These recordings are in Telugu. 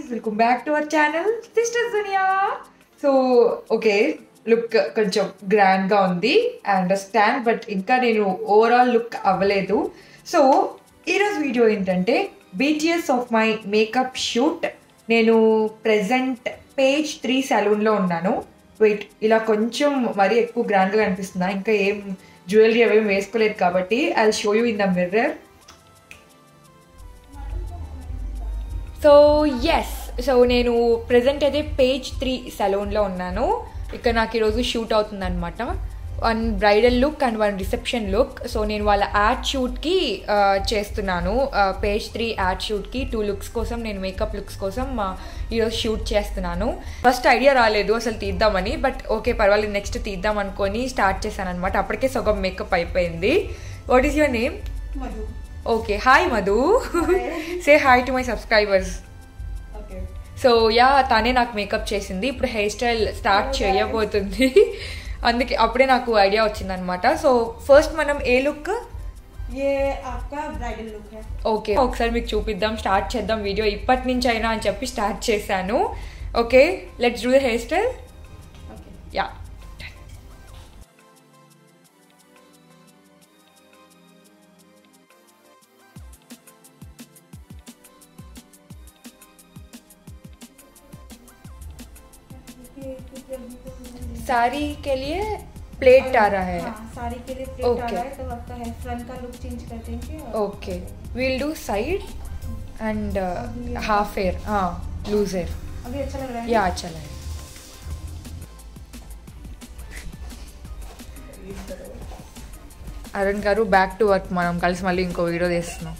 Welcome back to our channel sisters Duniya so okay look కొంచెం గ్రాండ్గా ఉంది ఐ అండర్స్టాండ్ బట్ ఇంకా నేను ఓవరాల్ లుక్ అవ్వలేదు సో ఈరోజు వీడియో ఏంటంటే BTS of my makeup shoot నేను ప్రెజెంట్ పేజ్ త్రీ సలూన్లో ఉన్నాను వెయిట్ ఇలా కొంచెం మరీ ఎక్కువ గ్రాండ్గా అనిపిస్తుందా ఇంకా ఏం జ్యువెలరీ అవేం వేసుకోలేదు కాబట్టి I show you in the mirror so yes so నేను ప్రజెంట్ అయితే పేజ్ త్రీ సలూన్లో ఉన్నాను ఇక్కడ నాకు ఈరోజు షూట్ అవుతుంది అనమాట one bridal look and one reception look so నేను వాళ్ళ యాడ్ షూట్కి చేస్తున్నాను పేజ్ త్రీ యాడ్ షూట్కి టూ లుక్స్ కోసం నేను మేకప్ లుక్స్ కోసం ఈరోజు షూట్ చేస్తున్నాను ఫస్ట్ ఐడియా రాలేదు అసలు తీద్దామని బట్ ఓకే పర్వాలేదు నెక్స్ట్ తీద్దాం అనుకొని స్టార్ట్ చేశాను అనమాట అప్పటికే సగం మేకప్ అయిపోయింది what is your name Madhu okay hi Madhu say hi to my subscribers okay so yeah తనే నాకు మేకప్ చేసింది ఇప్పుడు హెయిర్ స్టైల్ స్టార్ట్ చేయబోతుంది అందుకే అప్పుడే నాకు ఐడియా వచ్చిందనమాట సో ఫస్ట్ మనం ఏ లుక్ ये आपका ब्राइडल लुक है ఓకే ఒకసారి మీకు చూపిద్దాం స్టార్ట్ చేద్దాం వీడియో ఇప్పటి నుంచి అయినా అని చెప్పి స్టార్ట్ చేశాను okay let's do the hair style okay yeah sari के लिए प्लेट आ रहा है हाँ, साड़ी के लिए प्लेट Okay. आ रहा है तो आपका हेयर फ्रंट का लुक चेंज कर देंगे और okay will do side and half hair loose hair अभी अच्छा लग रहा है యా చలా అరుణ్ గారు బ్యాక్ టు వర్క్ మనం కలిసి మళ్ళీ ఇంకో వీడియో తీస్తున్నాం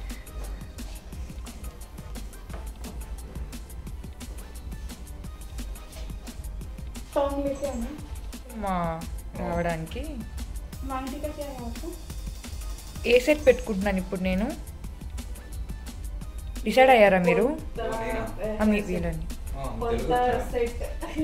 सॉन्ग लेके आना మా రావడానికి मांगटी का क्या है आपको ఏ సెట్ పెట్టుకుంటున్నాను ఇప్పుడు నేను డిసైడ్ అయ్యారా మీరు ఆ, మీ వీళ్ళని कोणता सेट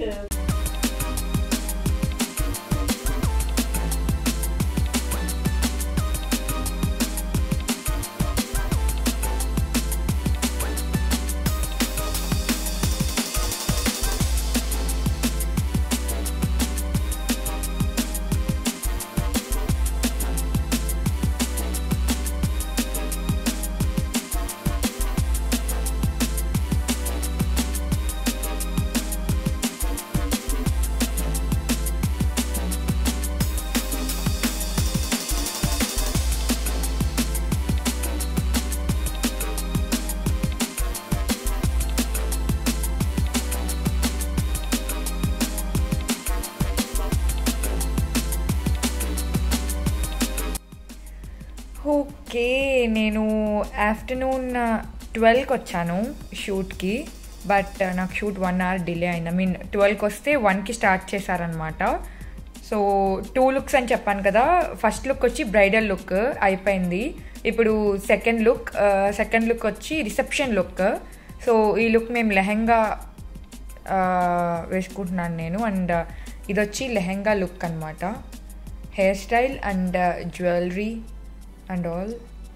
ఓకే నేను ఆఫ్టర్నూన్ ట్వెల్వ్కి వచ్చాను షూట్కి బట్ నాకు షూట్ వన్ అవర్ డిలే అయింది ఐ మీన్ ట్వెల్వ్కి వస్తే వన్కి స్టార్ట్ చేశారనమాట సో టూ లుక్స్ అని చెప్పాను కదా ఫస్ట్ లుక్ వచ్చి బ్రైడల్ లుక్ అయిపోయింది ఇప్పుడు సెకండ్ లుక్ సెకండ్ లుక్ వచ్చి రిసెప్షన్ లుక్ సో ఈ లుక్ మేము లెహెంగా ఆ, వేసుకుంటున్నాను నేను అండ్ ఇది వచ్చి లెహెంగా లుక్ అనమాట hair style and jewellery and all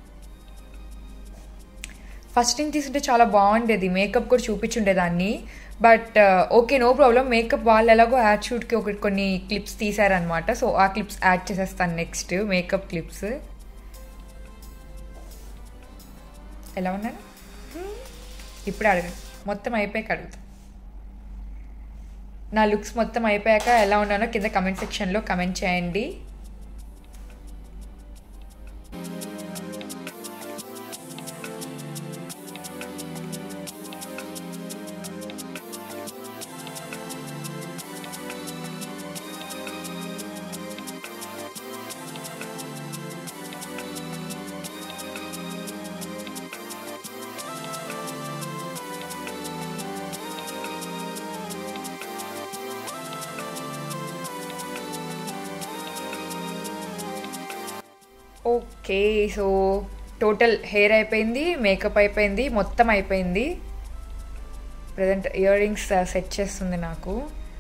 first నుంచి తీసుంటే చాలా బాగుండేది మేకప్ కూడా చూపించుండేదాన్ని but okay no problem makeup వాళ్ళు ఎలాగో యాడ్ షూట్కి ఒక కొన్ని క్లిప్స్ తీసారనమాట సో ఆ క్లిప్స్ యాడ్ చేసేస్తాను నెక్స్ట్ మేకప్ క్లిప్స్ ఎలా ఉన్నాను ఇప్పుడు అడగను మొత్తం అయిపోయాక అడుగుతా నా లుక్స్ మొత్తం అయిపోయాక ఎలా ఉన్నానో కింద కమెంట్ సెక్షన్లో కమెంట్ చేయండి ఓకే సో టోటల్ హెయిర్ అయిపోయింది మేకప్ అయిపోయింది మొత్తం అయిపోయింది ప్రజెంట్ ఇయర్ రింగ్స్ సెట్ చేస్తుంది నాకు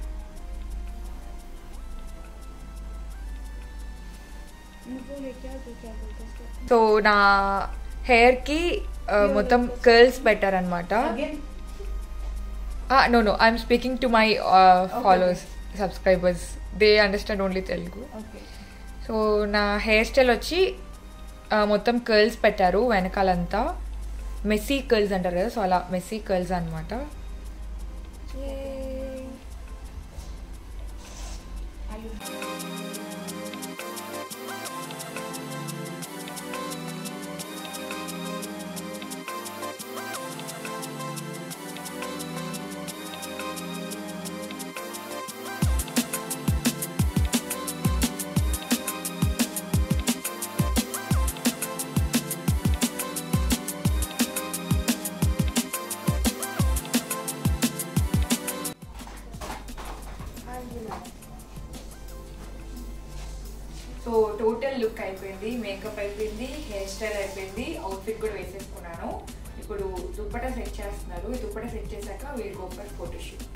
वो लेके आओ जो क्या बोलते हैं उसको సో నా హెయిర్కి మొత్తం కర్ల్స్ పెట్టారనమాట again no no I'm speaking to my followers subscribers they understand only Telugu okay so నా హెయిర్ స్టైల్ వచ్చి ఆ, మొత్తం కర్ల్స్ పెట్టారు వెనకాలంతా మెస్సీ కర్ల్స్ అంటారు కదా సో అలా మెస్సీ కర్ల్స్ అనమాట సో టోటల్ లుక్ అయిపోయింది మేకప్ అయిపోయింది హెయిర్ స్టైల్ అయిపోయింది అవుట్ఫిట్ కూడా వేసేసుకున్నాను ఇప్పుడు దుప్పట సెట్ చేస్తున్నారు ఈ దుప్పట సెట్ చేశాక వీల్ గో ఫర్ ఫోటోషూట్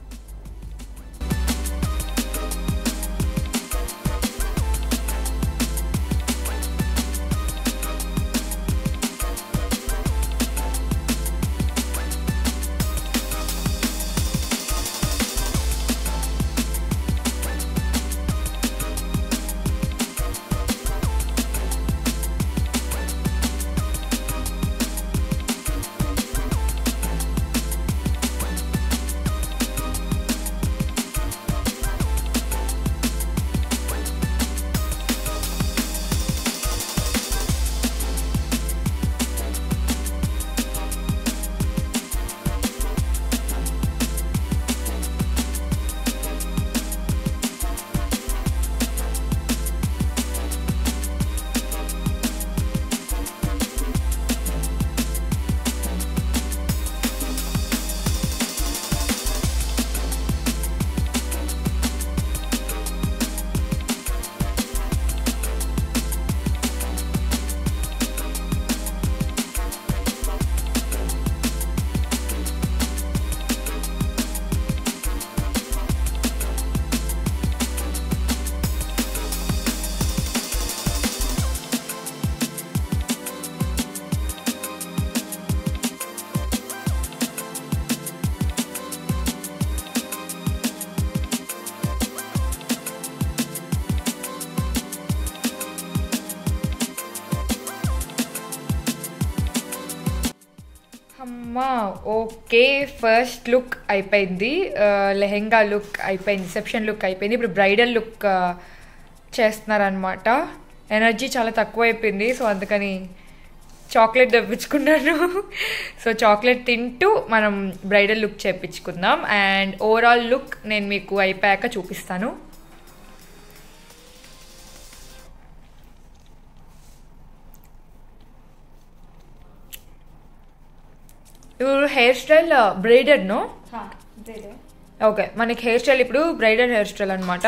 అమ్మా ఓకే ఫస్ట్ లుక్ అయిపోయింది ఆ, లెహెంగా లుక్ అయిపోయింది రిసెప్షన్ లుక్ అయిపోయింది ఇప్పుడు బ్రైడల్ లుక్ చేస్తున్నారనమాట ఎనర్జీ చాలా తక్కువ అయిపోయింది సో అందుకని చాక్లెట్ తెప్పించుకున్నాను సో చాక్లెట్ తింటూ మనం బ్రైడల్ లుక్ చేపించుకుందాం అండ్ ఓవరాల్ లుక్ నేను మీకు అయిపోయాక చూపిస్తాను ఇప్పుడు హెయిర్ స్టైల్ బ్రైడెడ్ నో हाँ दे दे ఓకే మనకి హెయిర్ స్టైల్ ఇప్పుడు బ్రైడల్ హెయిర్ స్టైల్ అనమాట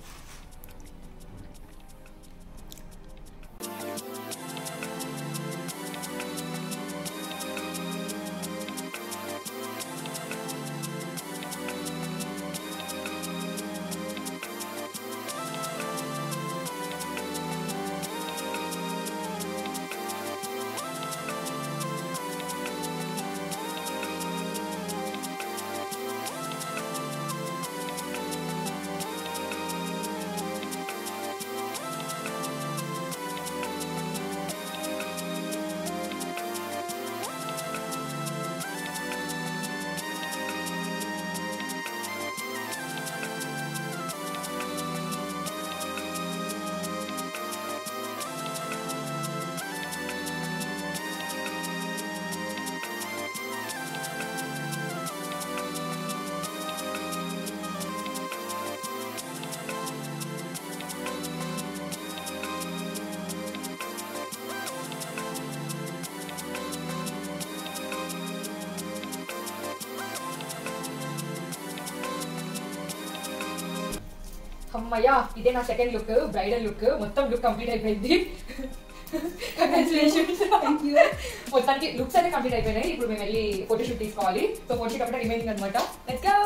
అమ్మయ్యా ఇదే నా సెకండ్ లుక్ బ్రైడల్ లుక్ మొత్తం లుక్ కంప్లీట్ అయిపోయింది కంగ్రాచులేషన్స్ థ్యాంక్ యూ మొత్తానికి లుక్స్ అయితే కంప్లీట్ అయిపోయినాయి ఇప్పుడు మేము వెళ్ళి ఫోటోషూట్ తీసుకోవాలి సో ఫోటోషూట్ అప్పుడే రిమైనింగ్ అనమాట let's go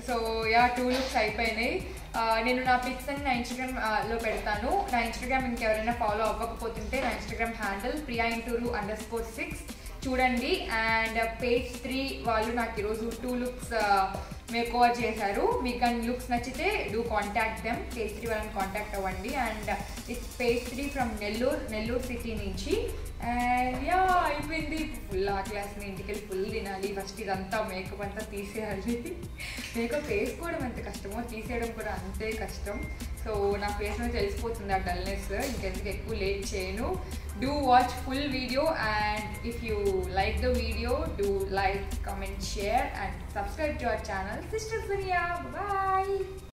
so yeah two looks అయిపోయినాయి ఆ, నేను నా పిక్స్ అని నా ఇన్స్టాగ్రామ్ లో పెడతాను నా ఇన్స్టాగ్రామ్ ఇంకెవరైనా ఫాలో అవ్వకపోతుంటే నా Instagram handle Priya Inturu underscore six సిక్స్ చూడండి అండ్ పేజ్ త్రీ వాళ్ళు నాకు ఈరోజు టూ లుక్స్ మేక్ ఓవర్ చేశారు మీకు కానీ లుక్స్ నచ్చితే do contact them page three వాళ్ళని కాంటాక్ట్ అవ్వండి and it's page three from Nellore Nellore city నుంచి అండ్ యా అయిపోయింది ఫుల్ ఆ క్లాస్ ఇంటికి వెళ్ళి ఫుల్ తినాలి ఫస్ట్ ఇదంతా మేకప్ అంతా తీసేయాలి మేకప్ వేసుకోవడం ఎంత కష్టమో తీసేయడం కూడా అంతే కష్టం సో నా ఫేస్ మీద తెలిసిపోతుంది ఆ డల్నెస్ ఇంకెందుకు ఎక్కువ లేట్ చేయను do watch full video and if you like the video do like comment share and subscribe to our channel sister Duniya bye